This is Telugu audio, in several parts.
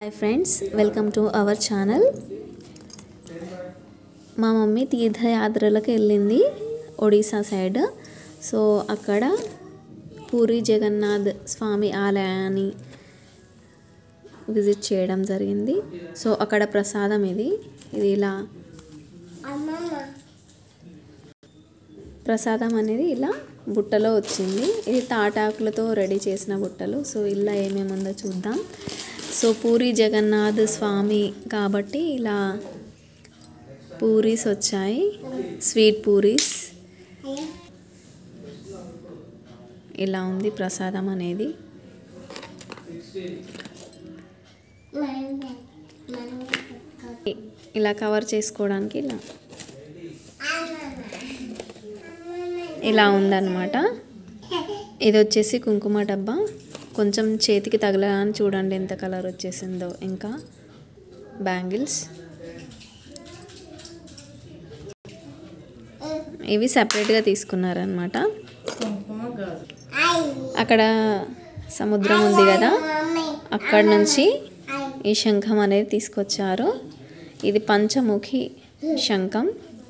hi friends welcome to our channel మా మమ్మీ తీర్థయాత్రలకు వెళ్ళింది ఒడిశా సైడ్ సో అక్కడ పూరి జగన్నాథ్ స్వామి ఆలయాన్ని విజిట్ చేయడం జరిగింది సో అక్కడ ప్రసాదం ఇది ఇది ఇలా ప్రసాదం అనేది ఇలా బుట్టలో వచ్చింది ఇది తాటాకులతో రెడీ చేసిన బుట్టలు సో ఇలా ఏమేమి ఉందో చూద్దాం సో పూరి జగన్నాథ్ స్వామి కాబట్టి ఇలా పూరీస్ వచ్చాయి స్వీట్ పూరీస్ ఇలా ఉంది ప్రసాదం అనేది ఇ- ఇలా కవర్ చేసుకోవడానికి ఇలా ఇలా ఉందన్నమాట ఇది వచ్చేసి కుంకుమ డబ్బా కొంచెం చేతికి తగలగానే చూడండి ఎంత కలర్ వచ్చేసిందో ఇంకా బ్యాంగిల్స్ ఇవి సపరేట్గా తీసుకున్నారనమాట అక్కడ సముద్రం ఉంది కదా అక్కడ నుంచి ఈ శంఖం అనేది తీసుకొచ్చారు ఇది పంచముఖి శంఖం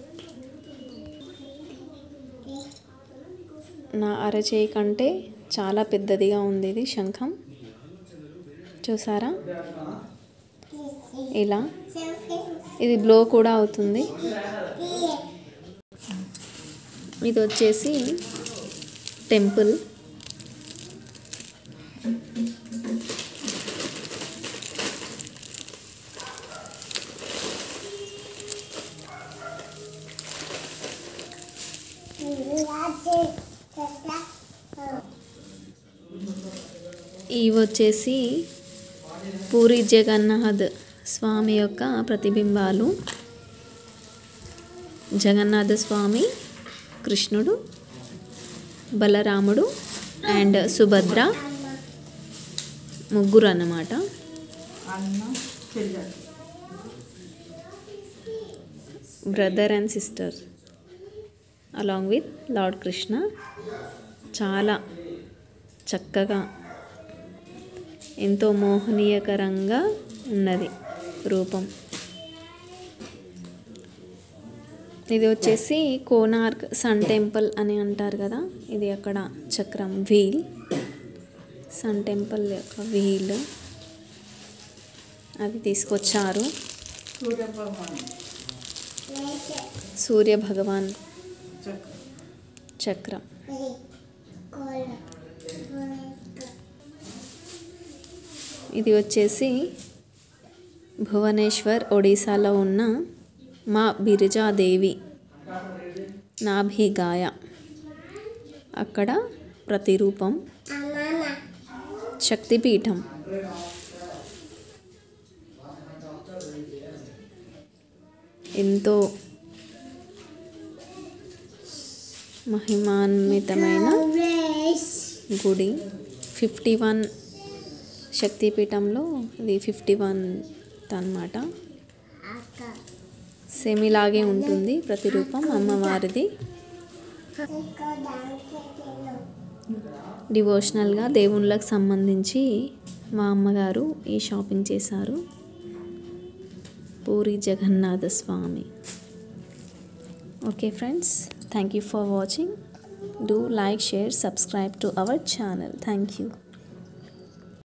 నా అరచేయి కంటే చాలా పెద్దదిగా ఉంది ఇది శంఖం చూసారా ఇలా ఇది బ్లో కూడా అవుతుంది ఇది వచ్చేసి టెంపుల్ ఇవి వచ్చేసి పూరి జగన్నాథ్ స్వామి యొక్క ప్రతిబింబాలు జగన్నాథ స్వామి కృష్ణుడు బలరాముడు అండ్ సుభద్ర ముగ్గురు అన్నమాట brother and sister along with lord Krishna చాలా చక్కగా ఎంతో మోహనీయకరంగా ఉన్నది రూపం ఇది వచ్చేసి కోనార్క్ సన్ టెంపుల్ అని అంటారు కదా ఇది అక్కడ చక్రం వీల్ సన్ టెంపుల్ యొక్క వీల్ అది తీసుకొచ్చారు సూర్య భగవాన్ చక్రం ఇది వచ్చేసి భువనేశ్వర్ ఒడిశాలో ఉన్న మా బిరిజాదేవి నాభిగాయ అక్కడ ప్రతిరూపం శక్తిపీఠం ఎంతో మహిమాన్వితమైన గుడి ఫిఫ్టీ వన్ శక్తిపీఠంలో ఇది ఫిఫ్టీ వన్ అన్నమాట సేమ్ ఇలాగే ఉంటుంది ప్రతిరూపం అమ్మవారిది డివోషనల్గా దేవుళ్ళకు సంబంధించి మా అమ్మగారు ఈ షాపింగ్ చేశారు Puri Jagannatha Swami okay friends thank you for watching do like share subscribe to our channel thank you